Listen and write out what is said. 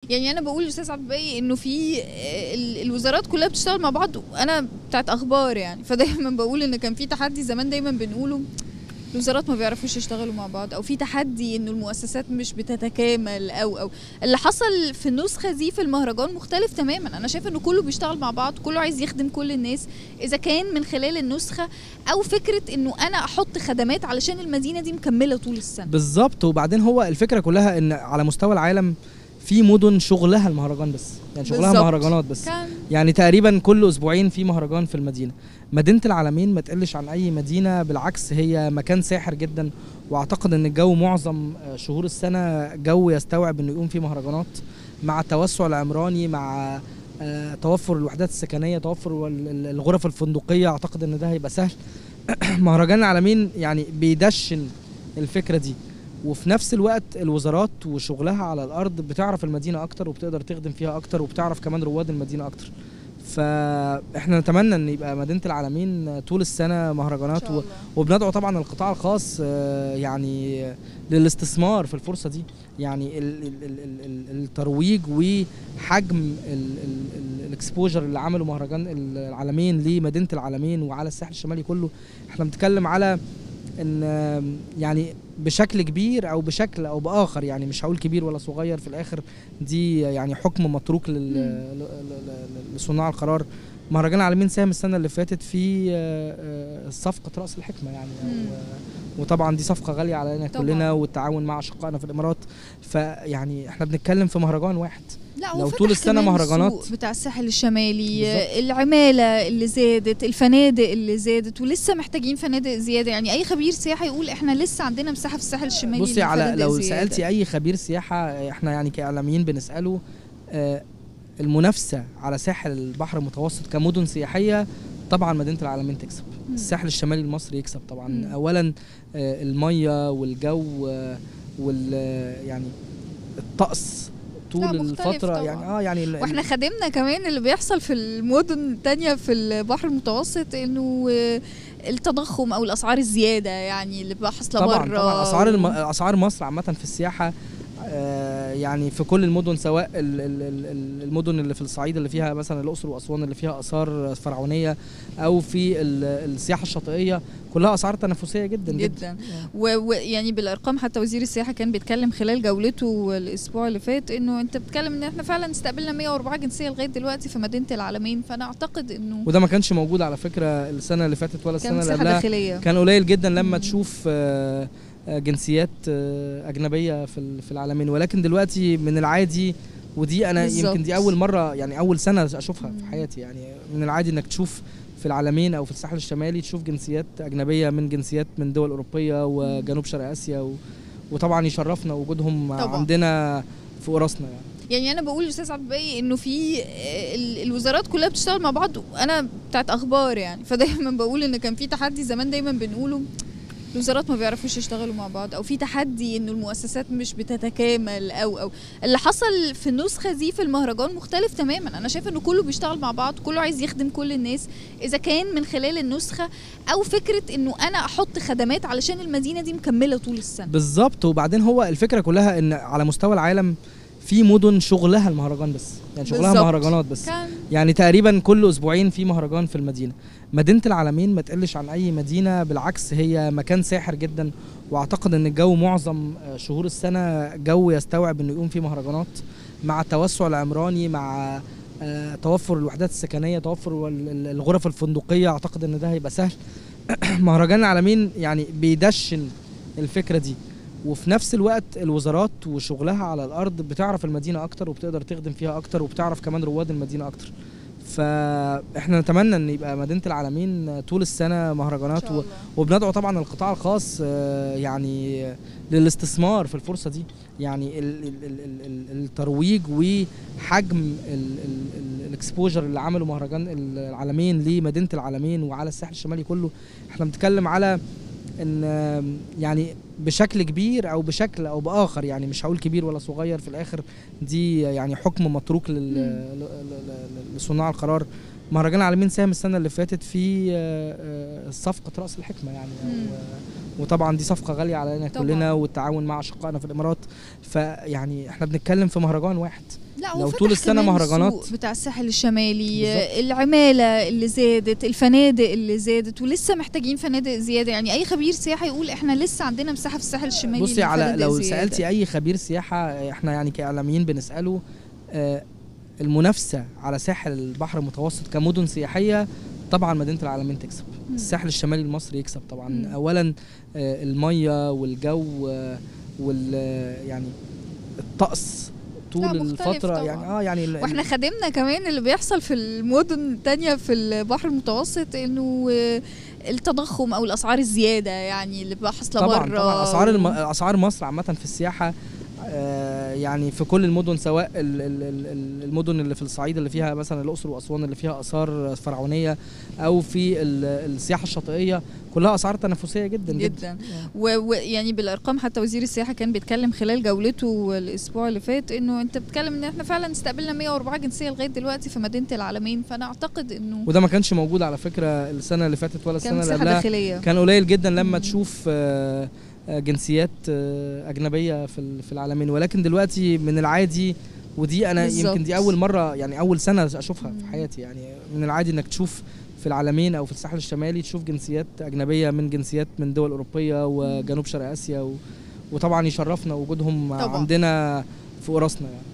يعني انا بقول لاستاذ عبد الباقي انه في ال- الوزارات كلها بتشتغل مع بعض انا بتاعت اخبار يعني فدايما بقول ان كان في تحدي زمان دايما بنقوله الوزارات ما بيعرفوش يشتغلوا مع بعض او في تحدي انه المؤسسات مش بتتكامل او او اللي حصل في النسخه دي في المهرجان مختلف تماما انا شايفه انه كله بيشتغل مع بعض كله عايز يخدم كل الناس اذا كان من خلال النسخه او فكره انه انا احط خدمات علشان المدينه دي مكمله طول السنه بالظبط وبعدين هو الفكره كلها ان على مستوى العالم في مدن شغلها المهرجان بس يعني شغلها بالظبط. مهرجانات بس كان يعني تقريبا كل اسبوعين في مهرجان في المدينه مدينه العالمين ما تقلش عن اي مدينه بالعكس هي مكان ساحر جدا واعتقد ان الجو معظم آه، شهور السنه جو يستوعب انه يقوم فيه مهرجانات مع التوسع العمراني مع آه، توفر الوحدات السكنيه توفر ال- ال- الغرف الفندقيه اعتقد ان ده هيبقى سهل مهرجان العالمين يعني بيدشن الفكره دي وفي نفس الوقت الوزارات وشغلها على الارض بتعرف المدينه اكتر وبتقدر تخدم فيها اكتر وبتعرف كمان رواد المدينه اكتر فاحنا نتمنى ان يبقى مدينه العالمين طول السنه مهرجانات و... وبندعو طبعا القطاع الخاص آه، يعني للاستثمار في الفرصه دي يعني ال- ال- ال- ال- ال- الترويج وحجم الاكسبوجر اللي عمله مهرجان العالمين لمدينه العالمين وعلى الساحل الشمالي كله احنا بنتكلم على ان آم، يعني بشكل كبير او بشكل او باخر يعني مش هقول كبير ولا صغير في الاخر دي يعني حكم متروك لل- ل- ل- ل- لصناع القرار مهرجان العالمين ساهم السنه اللي فاتت في آه، آه، صفقه راس الحكمه يعني أو مم. آه، وطبعا دي صفقه غاليه علينا طبعاً. كلنا والتعاون مع اشقائنا في الامارات فيعني احنا بنتكلم في مهرجان واحد لا لو هو طول فتح السنة كمان مهرجانات. السوق بتاع الساحل الشمالي بالظبط. العمالة اللي زادت الفنادق اللي زادت ولسه محتاجين فنادق زيادة يعني أي خبير سياحة يقول إحنا لسه عندنا مساحة في الساحل الشمالي بصي على للفنادق لو زيادة. سالتي اي خبير سياحه احنا يعني كاعلاميين بنساله آه، المنافسه على ساحل البحر المتوسط كمدن سياحيه طبعا مدينه العالمين تكسب مم. الساحل الشمالي المصري يكسب طبعا مم. اولا آه، الميه والجو آه، وال آه، يعني الطقس طول لا، مختلف الفتره طبعاً. يعني اه يعني ال- واحنا خدمنا كمان اللي بيحصل في المدن التانية في البحر المتوسط انه آه، التضخم او الاسعار الزياده يعني اللي بقى حاصله طبعا بره طبعا اسعار الم... اسعار مصر عامه في السياحه آه، يعني في كل المدن سواء ال- ال- ال- ال- المدن اللي في الصعيد اللي فيها مثلا الاقصر واسوان اللي فيها اثار فرعونيه او في ال- السياحه الشاطئيه كلها اسعار تنافسيه جدا جدا, جدا ويعني بالارقام حتى وزير السياحه كان بيتكلم خلال جولته الاسبوع اللي فات انه انت بتتكلم ان احنا فعلا استقبلنا 104 جنسيه لغايه دلوقتي في مدينه العالمين فانا اعتقد انه وده ما كانش موجود على فكره السنه اللي فاتت ولا كان السنه اللي مساحه قبلها داخليه كان قليل جدا لما مم. تشوف آه، آه، جنسيات آه، اجنبيه في ال- في العالمين ولكن دلوقتي من العادي ودي انا بالظبط. يمكن دي اول مره يعني اول سنه اشوفها في مم. حياتي يعني من العادي انك تشوف في العالمين او في الساحل الشمالي تشوف جنسيات اجنبيه من جنسيات من دول اوروبيه وجنوب شرق اسيا و... وطبعا يشرفنا وجودهم طبعاً. عندنا في راسنا يعني يعني انا بقول لاستاذ عبد الباقي انه في ال- الوزارات كلها بتشتغل مع بعض انا بتاعت اخبار يعني فدايما بقول ان كان في تحدي زمان دايما بنقوله الوزارات ما بيعرفوش يشتغلوا مع بعض او في تحدي انه المؤسسات مش بتتكامل او او اللي حصل في النسخه دي في المهرجان مختلف تماما انا شايفه انه كله بيشتغل مع بعض كله عايز يخدم كل الناس اذا كان من خلال النسخه او فكره انه انا احط خدمات علشان المدينه دي مكمله طول السنه بالظبط وبعدين هو الفكره كلها ان على مستوى العالم في مدن شغلها المهرجان بس يعني شغلها بالظبط. مهرجانات بس كان يعني تقريبا كل اسبوعين في مهرجان في المدينه مدينه العالمين ما تقلش عن اي مدينه بالعكس هي مكان ساحر جدا واعتقد ان الجو معظم آه، شهور السنه جو يستوعب انه يقوم فيه مهرجانات مع التوسع العمراني مع آه، توفر الوحدات السكنيه توفر ال- ال- الغرف الفندقيه اعتقد ان ده هيبقى سهل مهرجان العالمين يعني بيدشن الفكره دي وفي نفس الوقت الوزارات وشغلها على الارض بتعرف المدينه اكتر وبتقدر تخدم فيها اكتر وبتعرف كمان رواد المدينه اكتر فاحنا نتمنى ان يبقى مدينه العالمين طول السنه مهرجانات و... وبندعو طبعا القطاع الخاص آه، يعني للاستثمار في الفرصه دي يعني ال- ال- ال- ال- ال- الترويج وحجم الاكسبوجر اللي عمله مهرجان العالمين لمدينه العالمين وعلى الساحل الشمالي كله احنا بنتكلم على ان آم، يعني بشكل كبير او بشكل او باخر يعني مش هقول كبير ولا صغير في الاخر دي يعني حكم متروك لل- ل- ل- ل- لصناع القرار مهرجان العالمين ساهم السنه اللي فاتت في آه، آه، صفقه راس الحكمه يعني أو مم. آه، وطبعا دي صفقه غاليه علينا طبعاً. كلنا والتعاون مع اشقائنا في الامارات فيعني احنا بنتكلم في مهرجان واحد لا هو لو فتح طول السنة كمان مهرجانات. السوق بتاع الساحل الشمالي بالظبط. العمالة اللي زادت الفنادق اللي زادت ولسه محتاجين فنادق زيادة يعني أي خبير سياحة يقول احنا لسه عندنا مساحة في الساحل الشمالي بصي على للفنادق لو زيادة. سالتي اي خبير سياحه احنا يعني كاعلاميين بنساله آه، المنافسه على ساحل البحر المتوسط كمدن سياحيه طبعا مدينه العالمين تكسب مم. الساحل الشمالي المصري يكسب طبعا مم. اولا آه، الميه والجو آه، وال آه، يعني الطقس طول لا، مختلف الفتره طبعاً. يعني اه يعني ال- واحنا خدمنا كمان اللي بيحصل في المدن التانية في البحر المتوسط انه آه، التضخم او الاسعار الزياده يعني اللي بقى حاصله طبعا بره طبعا اسعار الم... اسعار مصر عامه في السياحه آه، يعني في كل المدن سواء ال- ال- ال- ال- المدن اللي في الصعيد اللي فيها مثلا الاقصر واسوان اللي فيها اثار فرعونيه او في ال- السياحه الشاطئيه كلها اسعار تنافسيه جدا جدا, جدا ويعني بالارقام حتى وزير السياحه كان بيتكلم خلال جولته الاسبوع اللي فات انه انت بتتكلم ان احنا فعلا استقبلنا 104 جنسيه لغايه دلوقتي في مدينه العالمين فانا اعتقد انه وده ما كانش موجود على فكره السنه اللي فاتت ولا كان السنه اللي مساحه قبلها داخليه كان قليل جدا لما مم. تشوف آه، آه، جنسيات آه، اجنبيه في ال- في العالمين ولكن دلوقتي من العادي ودي انا بالظبط. يمكن دي اول مره يعني اول سنه اشوفها في مم. حياتي يعني من العادي انك تشوف في العالمين او في الساحل الشمالي تشوف جنسيات اجنبيه من جنسيات من دول اوروبيه وجنوب شرق اسيا و... وطبعا يشرفنا وجودهم طبعاً. عندنا فوق راسنا يعني